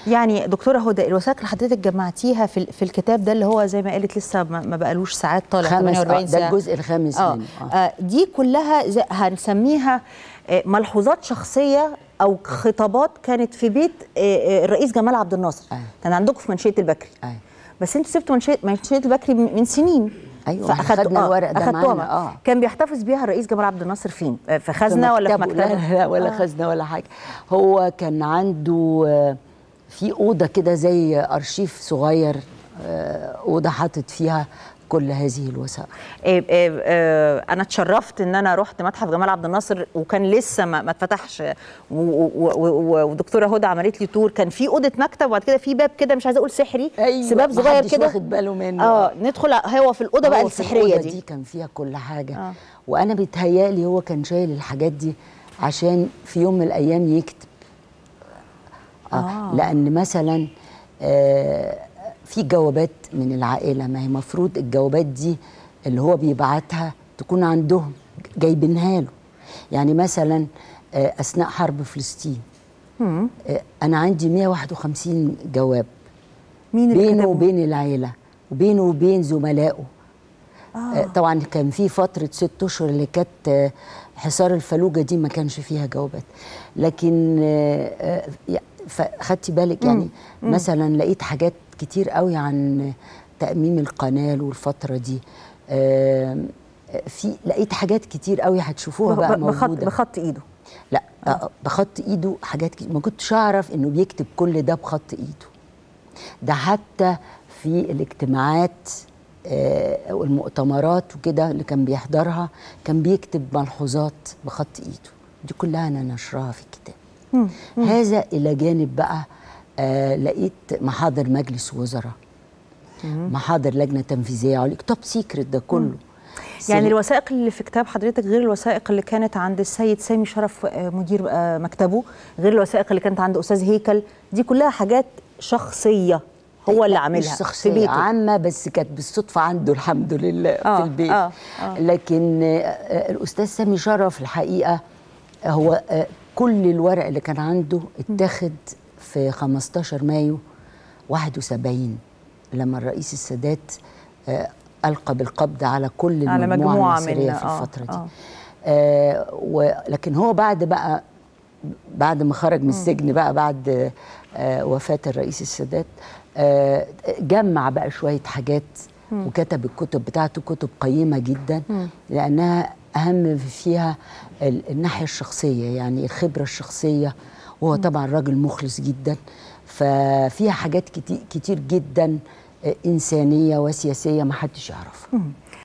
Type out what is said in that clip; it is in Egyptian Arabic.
يعني دكتوره هدى الوثائق اللي حضرتك جمعتيها في في الكتاب ده اللي هو زي ما قالت لسه ما بقالوش ساعات طالع 48 ساعه ده الجزء الخامس آه. منه آه. آه دي كلها هنسميها ملحوظات شخصيه او خطابات كانت في بيت الرئيس جمال عبد الناصر أي. كان عندكم في منشيه البكري أي. بس انتوا سبتوا منشيه منشيه البكري من سنين ايوه فاخدنا آه الورق ده معانا اه كان بيحتفظ بيها الرئيس جمال عبد الناصر فين في خزنه ولا في مكتبه لا, لا ولا آه. خزنه ولا حاجه هو كان عنده في اوضه كده زي ارشيف صغير اوضه حاطط فيها كل هذه الوثائق إيه إيه إيه انا اتشرفت ان انا رحت متحف جمال عبد الناصر وكان لسه ما اتفتحش ودكتوره هدى عملت لي تور كان في اوضه مكتب وبعد كده في باب كده مش عايزه اقول سحري أيوة بس باب صغير كده واخد باله منه اه ندخل هو في الاوضه بقى السحريه دي دي كان فيها كل حاجه آه. وانا بيتهيالي هو كان شايل الحاجات دي عشان في يوم من الايام يكتب آه. آه. لان مثلا آه في جوابات من العائله ما هي مفروض الجوابات دي اللي هو بيبعتها تكون عندهم جايبينها له يعني مثلا اثناء حرب فلسطين مم. انا عندي 151 جواب مين بينه وبين العيله وبينه وبين زملائه آه. طبعا كان في فتره ست اشهر اللي كانت حصار الفلوجه دي ما كانش فيها جوابات لكن فخدتي بالك يعني مم. مثلا لقيت حاجات كتير قوي عن تأميم القنال والفترة دي في لقيت حاجات كتير قوي هتشوفوها بقى بخط موجودة بخط ايده لا آه. بخط ايده حاجات كتير ما كنتش اعرف انه بيكتب كل ده بخط ايده ده حتى في الاجتماعات آه والمؤتمرات وكده اللي كان بيحضرها كان بيكتب ملحوظات بخط ايده دي كلها انا نشرها في الكتاب مم. مم. هذا الى جانب بقى آه لقيت محاضر مجلس وزراء محاضر لجنه تنفيذيه عليا توب سيكريت ده كله مم. يعني الوثائق اللي في كتاب حضرتك غير الوثائق اللي كانت عند السيد سامي شرف مدير مكتبه غير الوثائق اللي كانت عند استاذ هيكل دي كلها حاجات شخصيه هو اللي عاملها شخصية في بيته عامة بس كانت بالصدفة عنده الحمد لله آه في البيت آه آه لكن آه الأستاذ سامي شرف الحقيقة هو آه كل الورق اللي كان عنده اتاخد في 15 مايو 71 لما الرئيس السادات آه ألقى بالقبض على كل على المجموعة مجموعة المصرية من في الفترة دي آه. آه ولكن هو بعد بقى بعد ما خرج من السجن بقى بعد آه وفاة الرئيس السادات آه جمع بقى شوية حاجات مم. وكتب الكتب بتاعته كتب قيمة جدا مم. لأنها أهم فيها ال- الناحية الشخصية يعني الخبرة الشخصية وهو طبعا راجل مخلص جدا ففيها حاجات كتير, كتير جدا آه، إنسانية وسياسية ما حدش يعرفها مم.